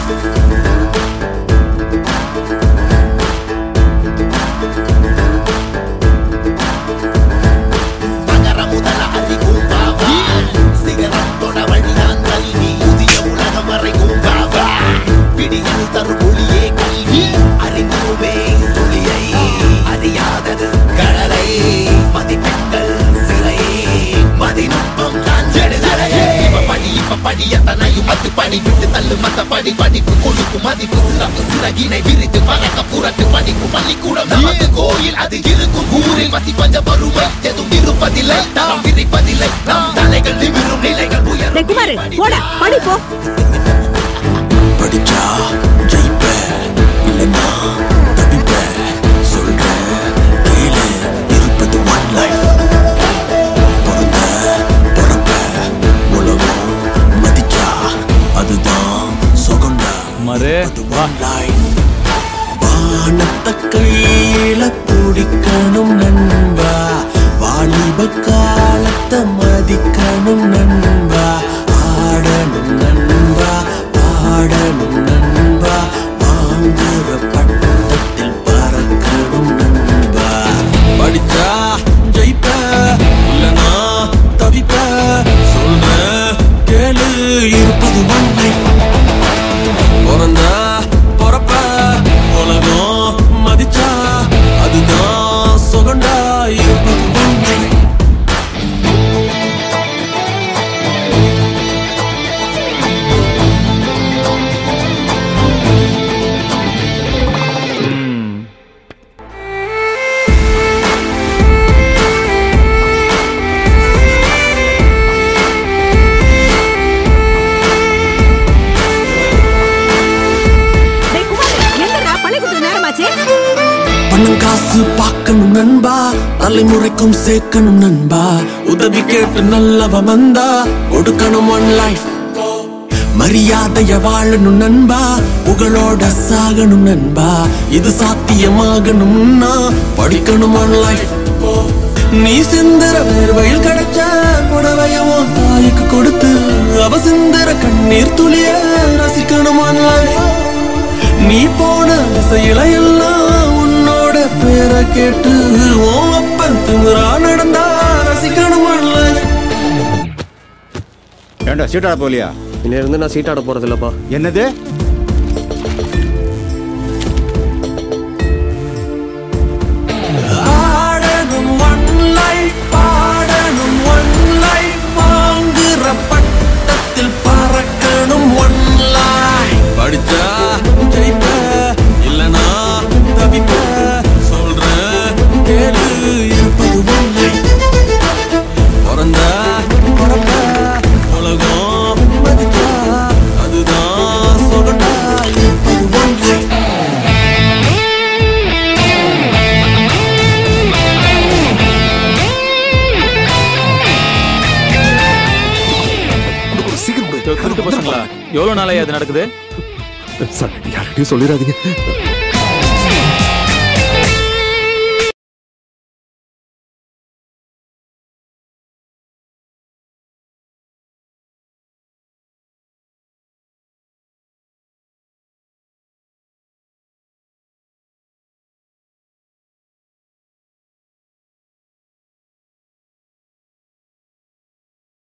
நகர முதல அறிவும் பாவா சிகரம் தொட வழிதான் கல்வி புதிய உலகம் வரைக்கும் பாவா விடியல் தரும் ஒளியே கல்வி அறிந்தோமே துளியை அறியாதது கடலை மதிப்பெண்கள் சிலையே மதிநுட்பம் காஞ்செடுதலையே இப்ப படி இப்ப படி எத்தனையும் பத்து படி விட்டு தள்ளு மத்த படி படிப்பு கொடுக்கு மதிப்பு சிறப்பு சிறகினை விரித்து பறக்க புறத்து படிப்பு பள்ளிக்கூடம் நமது கோயில் அது இருக்கும் ஊரில் வசி பஞ்ச வறுமை எதுவும் இருப்பதில்லை நாம் விரிப்பதில்லை நம் தலைகள் நிமிரும் நிலைகள் டேய் உயரும் குமாரு போடா படி போ படிச்சா ஜெயிப்ப இல்லைன்னா தப்பிப்ப சொல்ற கேளு இருப்பது ஒன் லைஃப் பிறந்த பிறப்ப உலகம் மதிச்சா அதுதான் சுகண்டா மறு வா ஒன் லைஃப் வானத்தை கையில பிடிக்கணும் நண்பா வாலிப காலத்தை மதிக்கணும் நண்பா ஆடணும் நண்பா பாடணும் நண்பா வாங்குற பட்டத்தில் பறக்கணும் நண்பா படிச்சா ஜெயிப்ப இல்லனா தவிப்ப சொல்ற கேளு இருப்பது ஒன் லைஃப் பிறந்த பிறப்ப உலகம் மதிச்சா அதுதான் சுகண்டா இருப்பது ஒன்றை டேய் குமாரு என்னடா பள்ளிக்கூடத்துக்கு நேரமாச்சு பணம் காசு பார்க்கணும் நண்பா தலைமுறைக்கும் சேர்க்கணும் நண்பா உதவி கேட்டு நல்லவ வந்தா கொடுக்கணும் ஒன் லைஃப் மரியாதைய வாழணும் நண்பா புகழோட சாகணும் நண்பா இது சாத்தியமாகணும்னா படிக்கணும் ஒன் லைஃப் நீ சிந்தர வேர்வையில் கிடைச்ச புடவையவும் தாய்க்கு கொடுத்து அவ சிந்தர கண்ணீர் துளிய ரசிக்கணும் ஒன் லைஃப் நீ போன திசையில எல்லாம் உன்னோட பேரை கேட்டு ஓ அப்பன் திமுறா நடந்தா ரசிக்கணும் ஏண்டா சீட்டாட போலியா இன்னிலிருந்து நான் சீட்டாட போறது இல்லப்பா என்னது ஆடணும் ஒன் லைஃப் பாடணும் ஒன் லைஃப் வாங்குற பட்டத்தில் பறக்கணும் ஒன் லைஃப் படிச்சா ஜெயிப்ப இல்லனா தவிப்ப சொல்ற கேளு இருப்பது ஒன் லைஃப் பிறந்த பிறப்ப உலகம் மதிச்சா அதுதான் சொல்லட்டா இருப்பது ஒன் லைஃப் திருட்டு பசங்களா எவ்வளவு நாளாயா அது நடக்குது சார் யார்கிட்டயும் சொல்லிடாதீங்க